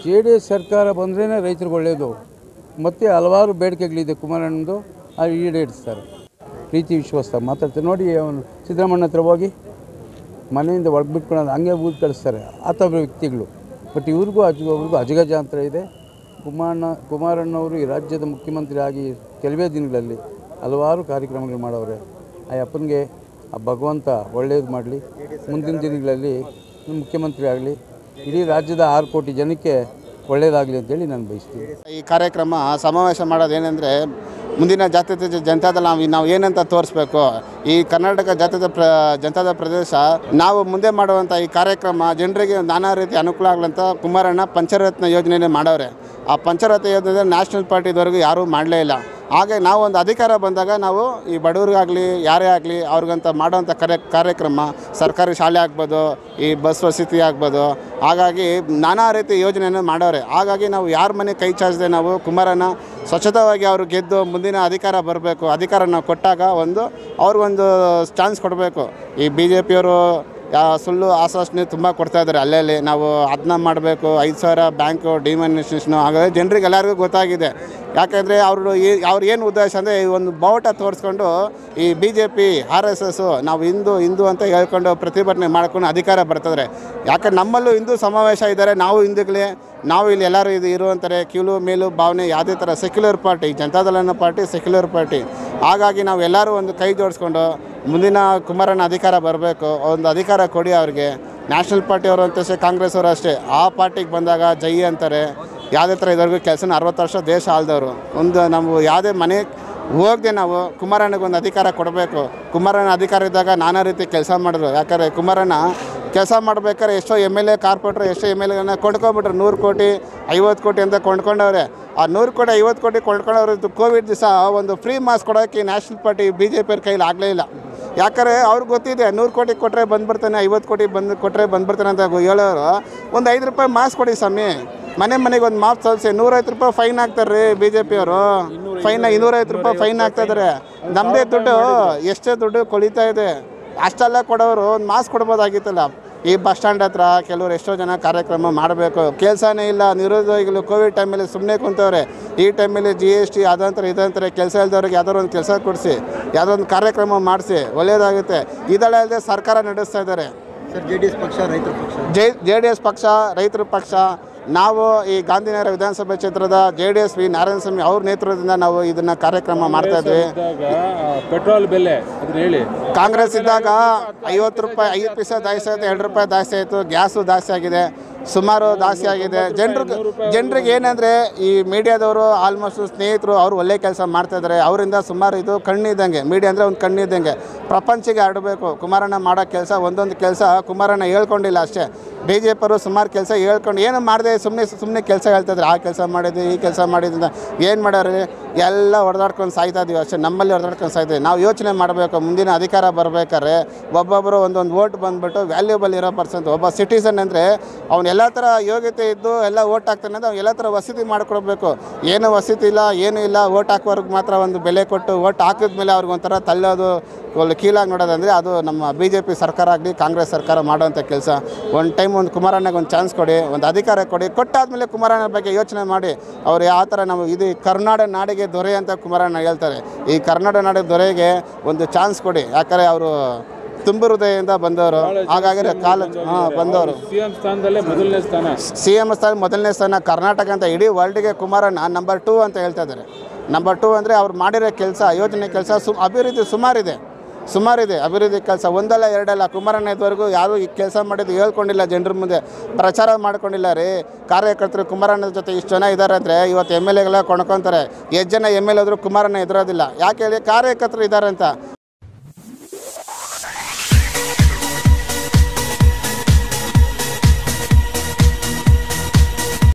J D S ಸರ್ಕಾರ ಬಂದ್ರೇ ರೈತರಿಗೆ ಒಳ್ಳೆಯದು ಮತ್ತು ಹಲವಾರು ಬೇಡಿಕೆಗಳಿದೆ ಕುಮಾರಣ್ಣಂದು ಅದು ಈಡೇರಿಸ್ತಾರೆ ಪ್ರೀತಿ ವಿಶ್ವಾಸ ಮಾತಾಡ್ತಾರೆ ನೋಡಿ ಅವನು ಸಿದ್ದರಾಮಣ್ಣ ಹತ್ರ ಹೋಗಿ ಮನೆಯಿಂದ ಒಳಗೆ ಬಿಟ್ಕೊಳ್ಳೋದು ಹಂಗೆ ಊರು ಕಳಿಸ್ತಾರೆ ಆ ಥರ ವ್ಯಕ್ತಿಗಳು ಬಟ್ ಇವ್ರಿಗೂ ಅಜ ಅವ್ರಿಗೂ ಅಜಗಜಾಂತರ ಇದೆ ಕುಮಾರಣ್ಣ ಕುಮಾರಣ್ಣವರು ಈ ರಾಜ್ಯದ ಮುಖ್ಯಮಂತ್ರಿ ಆಗಿ ಕೆಲವೇ ದಿನಗಳಲ್ಲಿ ಹಲವಾರು ಕಾರ್ಯಕ್ರಮಗಳು ಮಾಡವ್ರೆ ಆ ಅಪ್ಪನಿಗೆ ಆ ಭಗವಂತ ಒಳ್ಳೆಯದು ಮಾಡಲಿ ಮುಂದಿನ ದಿನಗಳಲ್ಲಿ ಮುಖ್ಯಮಂತ್ರಿ ಆಗಲಿ ಇಡೀ ರಾಜ್ಯದ ಆರು ಕೋಟಿ ಜನಕ್ಕೆ ಒಳ್ಳೆಯದಾಗಲಿ ಅಂತೇಳಿ ನಾನು ಬಯಸ್ತೀನಿ ಈ ಕಾರ್ಯಕ್ರಮ ಸಮಾವೇಶ ಮಾಡೋದು ಏನಂದರೆ ಮುಂದಿನ ಜಾತ್ಯತೀತ ಜನತಾದಳ ನಾವು ನಾವು ಏನಂತ ತೋರಿಸ್ಬೇಕು ಈ ಕರ್ನಾಟಕ ಜಾತ್ಯತ ಪ್ರ ಜನತಾದ ಪ್ರದೇಶ ನಾವು ಮುಂದೆ ಮಾಡುವಂಥ ಈ ಕಾರ್ಯಕ್ರಮ ಜನರಿಗೆ ನಾನಾ ರೀತಿ ಅನುಕೂಲ ಆಗಲಂತ ಕುಮಾರಣ್ಣ ಪಂಚರತ್ನ ಯೋಜನೆನೇ ಮಾಡವ್ರೆ ಆ ಪಂಚರತ್ನ ಯೋಜನೆ ನ್ಯಾಷನಲ್ ಪಾರ್ಟಿದವರೆಗೂ ಯಾರೂ ಮಾಡಲೇ ಇಲ್ಲ ಹಾಗೆ ನಾವು ಒಂದು ಅಧಿಕಾರ ಬಂದಾಗ ನಾವು ಈ ಬಡವ್ರಿಗಾಗಲಿ ಯಾರೇ ಆಗಲಿ ಅವ್ರಿಗಂತ ಮಾಡೋವಂಥ ಕಾರ್ಯ ಕಾರ್ಯಕ್ರಮ ಸರ್ಕಾರಿ ಶಾಲೆ ಆಗ್ಬೋದು ಈ ಬಸ್ ವಸತಿ ಆಗ್ಬೋದು ಹಾಗಾಗಿ ನಾನಾ ರೀತಿ ಯೋಜನೆಯನ್ನು ಮಾಡವ್ರೆ ಹಾಗಾಗಿ ನಾವು ಯಾರ ಮನೆ ಕೈ ಚಾಚದೆ ನಾವು ಕುಮಾರನ ಸ್ವಚ್ಛತವಾಗಿ ಅವರು ಗೆದ್ದು ಮುಂದಿನ ಅಧಿಕಾರ ಬರಬೇಕು ಅಧಿಕಾರ ನಾವು ಕೊಟ್ಟಾಗ ಒಂದು ಅವ್ರಿಗೊಂದು ಚಾನ್ಸ್ ಕೊಡಬೇಕು ಈ ಬಿ ಜೆ ಪಿಯವರು ಯಾ ಸುಳ್ಳು ಆಶ್ವಾಸನೆ ತುಂಬ ಕೊಡ್ತಾ ಇದ್ದಾರೆ ಅಲ್ಲಲ್ಲಿ ನಾವು ಅದನ್ನ ಮಾಡಬೇಕು ಐದು ಸಾವಿರ ಬ್ಯಾಂಕು ಡಿಮಾನಿಸ್ಟ್ರೇಷನು ಹಾಗಾಗಿ ಜನರಿಗೆ ಎಲ್ಲರಿಗೂ ಗೊತ್ತಾಗಿದೆ ಯಾಕೆಂದರೆ ಅವರು ಈ ಅವ್ರು ಏನು ಉದ್ದೇಶ ಅಂದರೆ ಒಂದು ಬಾವುಟ ತೋರಿಸ್ಕೊಂಡು ಈ B J P R S S ನಾವು ಹಿಂದೂ ಹಿಂದೂ ಅಂತ ಹೇಳ್ಕೊಂಡು ಪ್ರತಿಭಟನೆ ಮಾಡ್ಕೊಂಡು ಅಧಿಕಾರ ಬರ್ತದ್ರೆ ಯಾಕೆ ನಮ್ಮಲ್ಲೂ ಹಿಂದೂ ಸಮಾವೇಶ ಇದ್ದಾರೆ ನಾವು ಹಿಂದೂಗಳೇ ನಾವು ಇಲ್ಲಿ ಎಲ್ಲರೂ ಇದು ಇರುವಂತಾರೆ ಕೀಳು ಮೇಲು ಭಾವನೆ ಯಾವುದೇ ಥರ ಸೆಕ್ಯುಲರ್ ಪಾರ್ಟಿ ಜನತಾದಳ ಅನ್ನೋ ಪಾರ್ಟಿ ಸೆಕ್ಯುಲರ್ ಪಾರ್ಟಿ ಹಾಗಾಗಿ ನಾವು ಎಲ್ಲರೂ ಒಂದು ಕೈ ಜೋಡಿಸ್ಕೊಂಡು ಮುಂದಿನ ಕುಮಾರನ ಅಧಿಕಾರ ಬರಬೇಕು ಒಂದು ಅಧಿಕಾರ ಕೊಡಿ ಅವ್ರಿಗೆ ನ್ಯಾಷನಲ್ ಪಾರ್ಟಿಯವರು ಅಂತ ಕಾಂಗ್ರೆಸ್ ಅವರು ಅಷ್ಟೇ ಆ ಪಾರ್ಟಿಗೆ ಬಂದಾಗ ಜೈ ಅಂತಾರೆ ಯಾವುದೇ ಥರ ಇದ್ರಿಗೂ ಕೆಲಸನ ಅರವತ್ತು ವರ್ಷ ದೇಶ ಆಳ್ದವರು ಒಂದು ನಾವು ಯಾವುದೇ ಮನೆ ಹೋಗದೆ ನಾವು ಕುಮಾರಣ್ಣಗೆ ಒಂದು ಅಧಿಕಾರ ಕೊಡಬೇಕು ಕುಮಾರಣ್ಣ ಅಧಿಕಾರ ಇದ್ದಾಗ ನಾನಾ ರೀತಿ ಕೆಲಸ ಮಾಡಿದ್ರು ಯಾಕಂದರೆ ಕುಮಾರಣ್ಣ ಕೆಲಸ ಮಾಡ್ಬೇಕಾದ್ರೆ ಎಷ್ಟೋ ಎಮ್ ಎಲ್ ಎ ಕಾರ್ಪೊರೇಟ್ರು ಎಷ್ಟೋ ಎಮ್ ಎಲ್ ಎಗಳನ್ನ ಕೊಂಡ್ಕೊಂಬಿಟ್ರು ನೂರು ಕೋಟಿ ಐವತ್ತು ಕೋಟಿ ಅಂತ ಕೊಂಡ್ಕೊಂಡವ್ರೆ ಆ ನೂರು ಕೋಟಿ ಐವತ್ತು ಕೋಟಿ ಕೊಂಡ್ಕೊಂಡವ್ರದ್ದು ಕೋವಿಡ್ ದಿವಸ ಒಂದು ಫ್ರೀ ಮಾಸ್ಕ್ ಕೊಡೋಕ್ಕೆ ನ್ಯಾಷನಲ್ ಪಾರ್ಟಿ ಬಿ ಜೆ ಪಿಯವ್ರ ಕೈಲಿ ಆಗಲೇ ಇಲ್ಲ ಯಾಕಂದರೆ ಅವ್ರಿಗೆ ಗೊತ್ತಿದೆ ನೂರು ಕೋಟಿ ಕೊಟ್ಟರೆ ಬಂದ್ಬಿಡ್ತಾನೆ ಐವತ್ತು ಕೋಟಿ ಬಂದು ಕೊಟ್ಟರೆ ಬಂದ್ಬಿಡ್ತಾನೆ ಅಂತ ಹೇಳೋರು ಒಂದು ಐದು ರೂಪಾಯಿ ಮಾಸ್ಕ್ ಕೊಡಿ ಸ್ವಾಮಿ ಮನೆ ಮನೆಗೆ ಒಂದು ಮಾಸ್ಕ್ ತೋರಿಸಿ ನೂರೈವತ್ತು ರೂಪಾಯಿ ಫೈನ್ ಹಾಕ್ತಾರೆ ರೀ ಬಿ ಜೆ ಪಿಯವರು ಫೈನ್ ಇನ್ನೂರೈವತ್ತು ರೂಪಾಯಿ ಫೈನ್ ಹಾಕ್ತಾ ಇದ್ದಾರೆ ನಮ್ಮದೇ ದುಡ್ಡು ಎಷ್ಟೇ ದುಡ್ಡು ಕೊಳಿತಾ ಇದೆ ಅಷ್ಟೆಲ್ಲ ಕೊಡೋರು ಒಂದು ಮಾಸ್ಕ್ ಕೊಡ್ಬೋದಾಗಿತ್ತಲ್ಲ ಈ ಬಸ್ ಸ್ಟ್ಯಾಂಡ್ ಹತ್ರ ಕೆಲವರು ಎಷ್ಟೋ ಜನ ಕಾರ್ಯಕ್ರಮ ಮಾಡಬೇಕು ಕೆಲಸನೇ ಇಲ್ಲ ನಿರುದ್ಯೋಗಿಗಳು ಕೋವಿಡ್ ಟೈಮಲ್ಲಿ ಸುಮ್ಮನೆ ಕುಂತವ್ರೆ ಈ ಟೈಮಲ್ಲಿ ಜಿ ಎಸ್ ಟಿ ಅದಂತಾರೆ ಇದಂತಾರೆ ಕೆಲಸ ಇಲ್ದವ್ರಿಗೆ ಯಾವ್ದಾದ್ರು ಒಂದು ಕೆಲಸ ಕೊಡಿಸಿ ಯಾವುದೋ ಒಂದು ಕಾರ್ಯಕ್ರಮ ಮಾಡಿಸಿ ಒಳ್ಳೆಯದಾಗುತ್ತೆ ಇದೆಲ್ಲ ಇಲ್ಲದೆ ಸರ್ಕಾರ ನಡೆಸ್ತಾ ಇದ್ದಾರೆ ಸರ್ ಜೆ ಡಿ ಎಸ್ ಪಕ್ಷ ರೈತರ ಪಕ್ಷ ಜೆ ಜೆ ಡಿ ಎಸ್ ಪಕ್ಷ ರೈತರ ಪಕ್ಷ ನಾವು ಈ ಗಾಂಧಿನಗರ ವಿಧಾನಸಭೆ ಕ್ಷೇತ್ರದ J D S V Narayanaswamy ಅವ್ರ ನೇತೃತ್ವದಿಂದ ನಾವು ಇದನ್ನು ಕಾರ್ಯಕ್ರಮ ಮಾಡ್ತಾ ಇದ್ವಿ ಪೆಟ್ರೋಲ್ ಬೆಲೆ ಅದನ್ನ ಹೇಳಿ ಕಾಂಗ್ರೆಸ್ ಇದ್ದಾಗ ಐವತ್ತು ರೂಪಾಯಿ ಐದು ಪೈಸೆ ಜಾಸ್ತಿ ಆಯಿತು ಎರಡು ರೂಪಾಯಿ ಜಾಸ್ತಿ ಆಯಿತು ಗ್ಯಾಸು ಜಾಸ್ತಿ ಆಗಿದೆ ಸುಮಾರು ಜಾಸ್ತಿ ಆಗಿದೆ ಜನರಿಗೆ ಜನರಿಗೆ ಏನಂದರೆ ಈ ಮೀಡಿಯಾದವರು ಆಲ್ಮೋಸ್ಟ್ ಸ್ನೇಹಿತರು ಅವರು ಒಳ್ಳೆ ಕೆಲಸ ಮಾಡ್ತಾ ಇದ್ದಾರೆ ಅವರಿಂದ ಸುಮಾರು ಇದು ಕಣ್ಣಿದ್ದಂಗೆ ಮೀಡಿಯಾ ಅಂದರೆ ಒಂದು ಕಣ್ಣಿದ್ದಂಗೆ ಪ್ರಪಂಚಕ್ಕೆ ಹರಡಬೇಕು ಕುಮಾರಣ್ಣ ಮಾಡೋ ಕೆಲಸ ಒಂದೊಂದು ಕೆಲಸ ಕುಮಾರಣ್ಣ ಹೇಳ್ಕೊಂಡಿಲ್ಲ ಅಷ್ಟೇ ಬಿ ಜೆ ಪಿಯವರು ಸುಮಾರು ಕೆಲಸ ಹೇಳ್ಕೊಂಡು ಏನು ಮಾಡಿದೆ ಸುಮ್ಮನೆ ಸುಮ್ಮನೆ ಕೆಲಸ ಹೇಳ್ತಾಯಿದ್ರು ಆ ಕೆಲಸ ಮಾಡಿದ್ವಿ ಈ ಕೆಲಸ ಮಾಡಿದ್ರಿಂದ ಏನು ಮಾಡ್ಯಾರ ಎಲ್ಲ ಹೊಡೆದಾಡ್ಕೊಂಡು ಸಾಯ್ತಾ ಇದೀವಿ ಅಷ್ಟೇ ನಮ್ಮಲ್ಲಿ ಹೊಡೆದಾಡ್ಕೊಂಡು ಸಾಯ್ತೀವಿ ನಾವು ಯೋಚನೆ ಮಾಡಬೇಕು ಮುಂದಿನ ಅಧಿಕಾರ ಬರಬೇಕಾದ್ರೆ ಒಬ್ಬೊಬ್ಬರು ಒಂದೊಂದು ಓಟ್ ಬಂದುಬಿಟ್ಟು ವ್ಯಾಲ್ಯೂಬಲ್ ಇರೋ ಪರ್ಸನ್ ಒಬ್ಬ ಸಿಟಿಸನ್ ಅಂದರೆ ಅವ್ನು ಎಲ್ಲ ಥರ ಯೋಗ್ಯತೆ ಇದ್ದು ಎಲ್ಲ ಓಟ್ ಹಾಕ್ತಾನೆ ಅಂದರೆ ಅವ್ನು ಎಲ್ಲ ಥರ ವಸತಿ ಮಾಡಿಕೊಡ್ಬೇಕು ಏನು ವಸತಿ ಇಲ್ಲ ಏನೂ ಇಲ್ಲ ಓಟ್ ಹಾಕೋರ್ಗೆ ಮಾತ್ರ ಒಂದು ಬೆಲೆ ಕೊಟ್ಟು ಓಟ್ ಹಾಕಿದ್ಮೇಲೆ ಅವ್ರಿಗೆ ಒಂಥರ ತಳ್ಳೋದು ಒಂದು ಕೀಳಾಗಿ ನೋಡೋದಂದರೆ ಅದು ನಮ್ಮ ಬಿ ಜೆ ಪಿ ಸರ್ಕಾರ ಆಗಲಿ ಕಾಂಗ್ರೆಸ್ ಸರ್ಕಾರ ಮಾಡೋವಂಥ ಕೆಲಸ ಒಂದು ಟೈಮ್ ಒಂದು ಕುಮಾರಣ್ಣಗೆ ಒಂದು ಚಾನ್ಸ್ ಕೊಡಿ ಒಂದು ಅಧಿಕಾರ ಕೊಡಿ ಕೊಟ್ಟಾದಮೇಲೆ ಕುಮಾರಣ್ಣ ಬಗ್ಗೆ ಯೋಚನೆ ಮಾಡಿ ಅವ್ರು ಯಾವ ಥರ ನಾವು ಇದು ಕರ್ನಾಟಕ ನಾಡಿಗೆ ದೊರೆ ಅಂತ ಕುಮಾರಣ್ಣ ಹೇಳ್ತಾರೆ ಈ ಕರ್ನಾಟಕ ನಾಡಿನ ದೊರೆಗೆ ಒಂದು ಚಾನ್ಸ್ ಕೊಡಿ ಯಾಕಂದರೆ ಅವರು ತುಂಬ ಹೃದಯದಿಂದ ಬಂದವರು ಹಾಗಾಗಿ ಕಾಲ ಹಾಂ ಬಂದವರು ಸಿಎಂ ಸ್ಥಾನದಲ್ಲೇ ಮೊದಲನೇ ಸ್ಥಾನ ಸಿ ಎಮ್ ಸ್ಥಾನ ಮೊದಲನೇ ಸ್ಥಾನ ಕರ್ನಾಟಕ ಅಂತ ಇಡೀ ವರ್ಲ್ಡ್ಗೆ ಕುಮಾರಣ್ಣ ನಂಬರ್ ಟೂ ಅಂತ ಹೇಳ್ತಾ ಇದ್ದಾರೆ ನಂಬರ್ ಟೂ ಅಂದರೆ ಅವ್ರು ಮಾಡಿರೋ ಕೆಲಸ ಯೋಜನೆ ಕೆಲಸ ಸು ಅಭಿವೃದ್ಧಿ ಸುಮಾರಿದೆ ಸುಮಾರಿದೆ ಅಭಿವೃದ್ಧಿ ಕೆಲಸ ಒಂದಲ್ಲ ಎರಡಲ್ಲ ಕುಮಾರಣ್ಣ ಇದುವರೆಗೂ ಯಾರೂ ಈ ಕೆಲಸ ಮಾಡಿದ್ದು ಹೇಳ್ಕೊಂಡಿಲ್ಲ ಜನರ ಮುಂದೆ ಪ್ರಚಾರ ಮಾಡ್ಕೊಂಡಿಲ್ಲ ರೀ ಕಾರ್ಯಕರ್ತರು ಕುಮಾರಣ್ಣನ ಜೊತೆ ಇಷ್ಟು ಜನ ಇದ್ದಾರೆ ಅಂದರೆ ಇವತ್ತು ಎಮ್ ಎಲ್ ಎಗೆಲ್ಲ ಕೊಂಡ್ಕೊತಾರೆ ಎಷ್ಟು ಜನ ಎಮ್ ಎಲ್ ಆದರೂ ಕುಮಾರಣ್ಣ ಎದುರೋದಿಲ್ಲ ಯಾಕೆ ಹೇಳಿ ಕಾರ್ಯಕರ್ತರು ಇದ್ದಾರೆ ಅಂತ